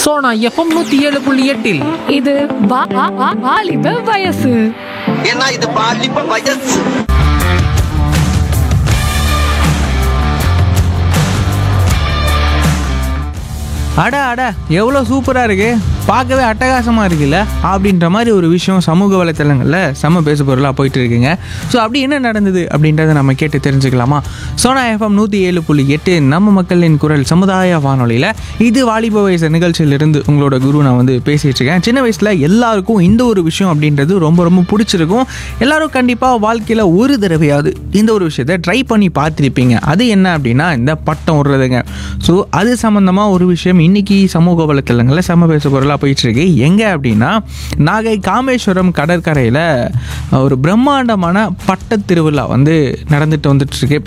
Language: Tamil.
சோனா எஃப்எம் நூத்தி ஏழு புள்ளி எட்டில் இது வா- வா- வா- வாலிப வயசு ஏன்னா இது பாலிப்ப வயசு அட அட எவ்வளோ சூப்பராக இருக்கு பார்க்கவே அட்டகாசமாக இருக்குல்ல அப்படின்ற மாதிரி ஒரு விஷயம் சமூக வலைத்தளங்களில் செம்ம பேசு பொருளாக போயிட்டு இருக்குங்க ஸோ அப்படி என்ன நடந்தது அப்படின்றத நம்ம கேட்டு தெரிஞ்சுக்கலாமா சோனா எஃப்எம் நூற்றி ஏழு புள்ளி எட்டு நம்ம மக்களின் குரல் சமுதாய வானொலியில் இது வாலிப வயசு நிகழ்ச்சியிலிருந்து உங்களோட குரு நான் வந்து பேசிகிட்டு இருக்கேன் சின்ன வயசில் எல்லாருக்கும் இந்த ஒரு விஷயம் அப்படின்றது ரொம்ப ரொம்ப பிடிச்சிருக்கும் எல்லாரும் கண்டிப்பாக வாழ்க்கையில் ஒரு தடவையாவது இந்த ஒரு விஷயத்தை ட்ரை பண்ணி பார்த்துருப்பீங்க அது என்ன அப்படின்னா இந்த பட்டம் விடுறதுங்க ஸோ அது சம்மந்தமாக ஒரு விஷயம் இன்னைக்கு சமூக வலைத்தளங்களில் செம்ம பேச பொருளாக போயிட்டு இருக்கு எங்கே அப்படின்னா நாகை காமேஸ்வரம் கடற்கரையில் ஒரு பிரம்மாண்டமான பட்ட திருவிழா வந்து நடந்துட்டு வந்துட்டு இருக்கு